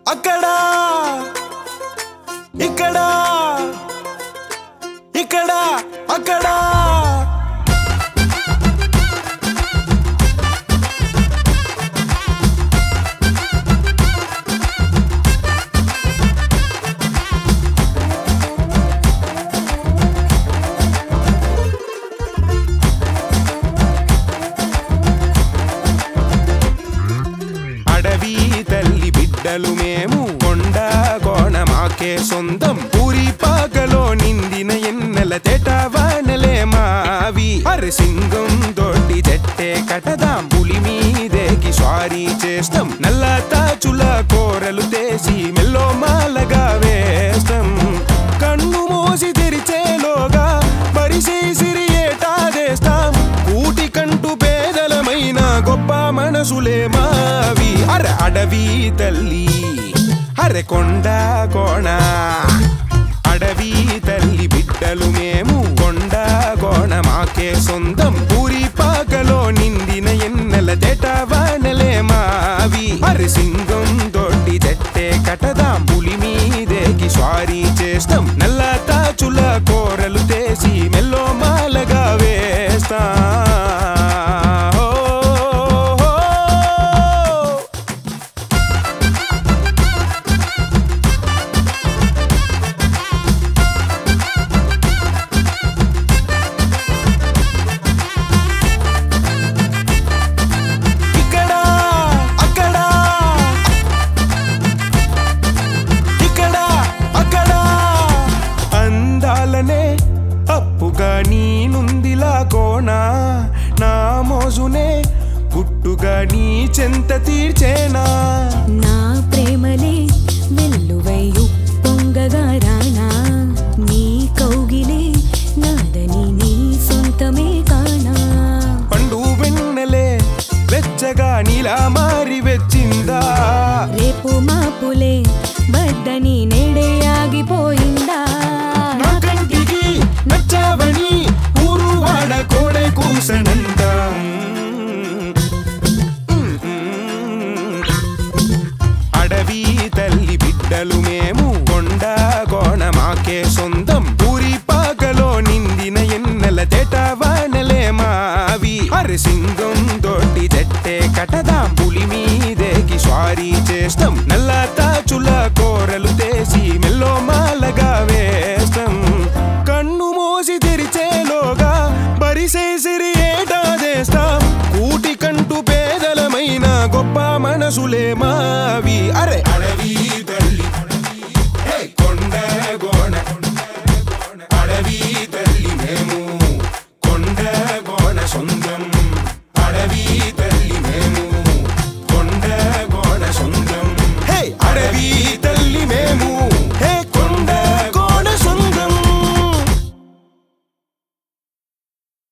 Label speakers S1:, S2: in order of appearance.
S1: అక్కడ ఇక్కడ ఇక్కడ అక్కడ అడవి తల్లి బిడ్డలు మేము కొండ కోణ మాకే సొంతం ఊరి పాకలో నిండిన ఎన్నెల తెటవానలే మావి అరి సింగం తోటి చెట్టే కటదాం పులి మీదేకి స్వారీ చేస్తాం నల్ల తాచుల కోరలు తేసి మెల్లో మాలగా వేస్తాం కన్ను మూసి తెరిచేలోగా పరిసేసిరి ఏటాదేస్తాం కూటి కంటూ పేదలమైన గొప్ప మనసులే మావి అర అడవి తల్లి అరె కొండ కోణ అడవి తల్లి బిడ్డలు మేము కొండ కోణ మాకే సొంతం ఊరి పాకలో నిండిన ఎన్నెల తెటవానలే మావి అరి సింగం తోటి చెట్టే కటదాం పులి మీదేకి స్వారీ చేస్తాం నల్ల తాచుల కోరలు తేసి మెల్లో మాలగా వేస్తా హో, హో. ఇక్కడ అక్కడ ఇక్కడ అక్కడ అందాలనే అప్పుగా నీ నుందిలా కోణ నా మోజునే పుట్టుగా నీ చెంత తీర్చేనా
S2: నా ప్రేమలే వెల్లువై ఉప్పొంగగా రానా నీ కౌగిలే నాదని నీ సొంతమే కానా
S1: పండు వెన్నెలే వెచ్చగా నీలా మారి వెచ్చిందా
S2: రేపు మాపులే బడ్డని నేడే ఆగిపోయిందా
S1: నా కంటికి నచ్చావని ఊరు వాడ కోడే కూసనంట అడవి తల్లి బిడ్డలు మేము కొండ కోణ మాకే సొంతం ఊరి పాకలో నిండిన ఎన్నెల తెటవానలే మావి అరి సింగం తోటి జట్టే కటదాం పులి మీదేకి స్వారీ చేస్తాం నల్ల తాచుల కోరలు తేసి మెల్లో మాలగా వేస్తాం కన్ను మోసి తెరిచేలోగా బరిసేసిరి ఏటా చేస్తాం కూటి కంటూ పేదలమైన గొప్ప మనసులే మావి అరే అడవి తల్లి హే, కొండ గోణ అడవి తల్లి మేము కొండ గోణ సొంతం అడవి తల్లి